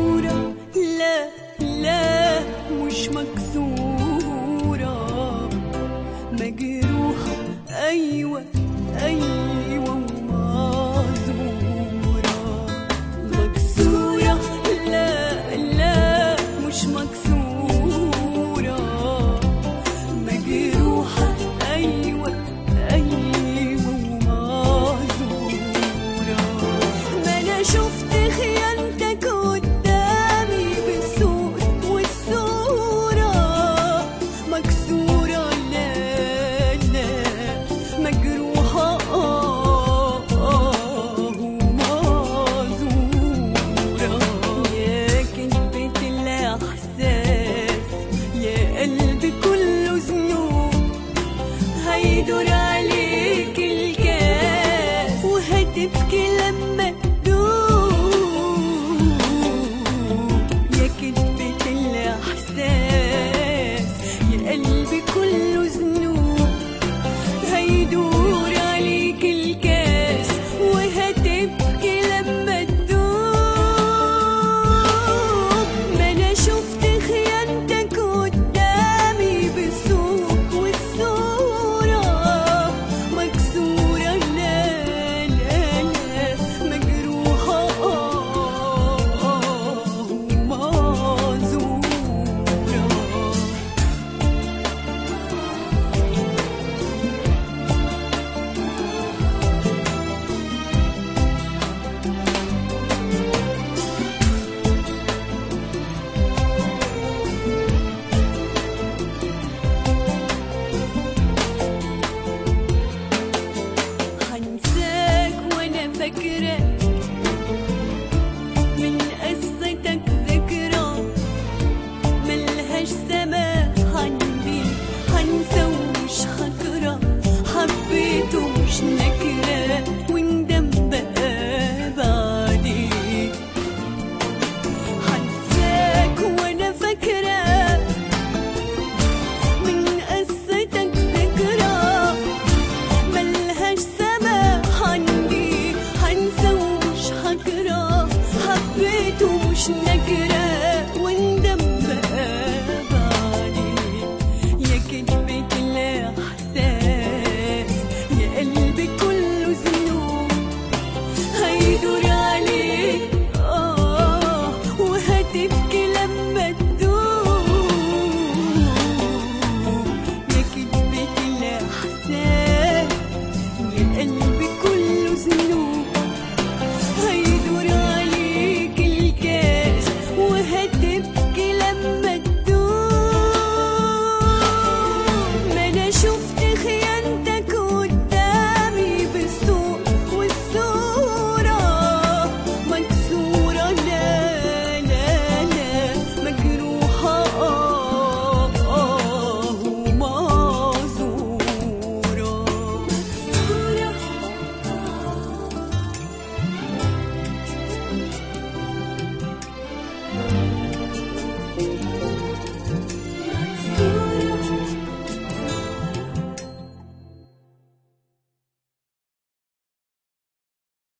مكسورة لا لا مش مكسورة مجروحة أيوة أيوة ومعذورة مكسورة لا لا مش مكسورة مجروحة أيوة أيوة ومعذورة ما أنا شفت خيانتك قدامي بالصوت والصورة مكسورة لا لا مجروحة آه آه ومعذورة يا كلمة الإحساس يا قلبي كله ذنوب هيدور عليك الكاس وهتبكي لما تدوب يا كدبة الإحساس يا قلبي كله ذنوب هيدور عليك الكاس وهتبكي لما تدوب ما انا شفت خيانتك قدامي بالصوت والصورة مكسورة لا لا لا مجروحة آه آه ومعذورة هنساك وانا فاكرة من قصتك ذكرى ملهاش سماح عندي هنسى ومش هكره حبيته مش نكرة وندم بقى بعدين هنساك وانا فاكرة من قصتك ذكرى ملهاش سماح عندي هنسى ومش هكره حبيته مش نكرة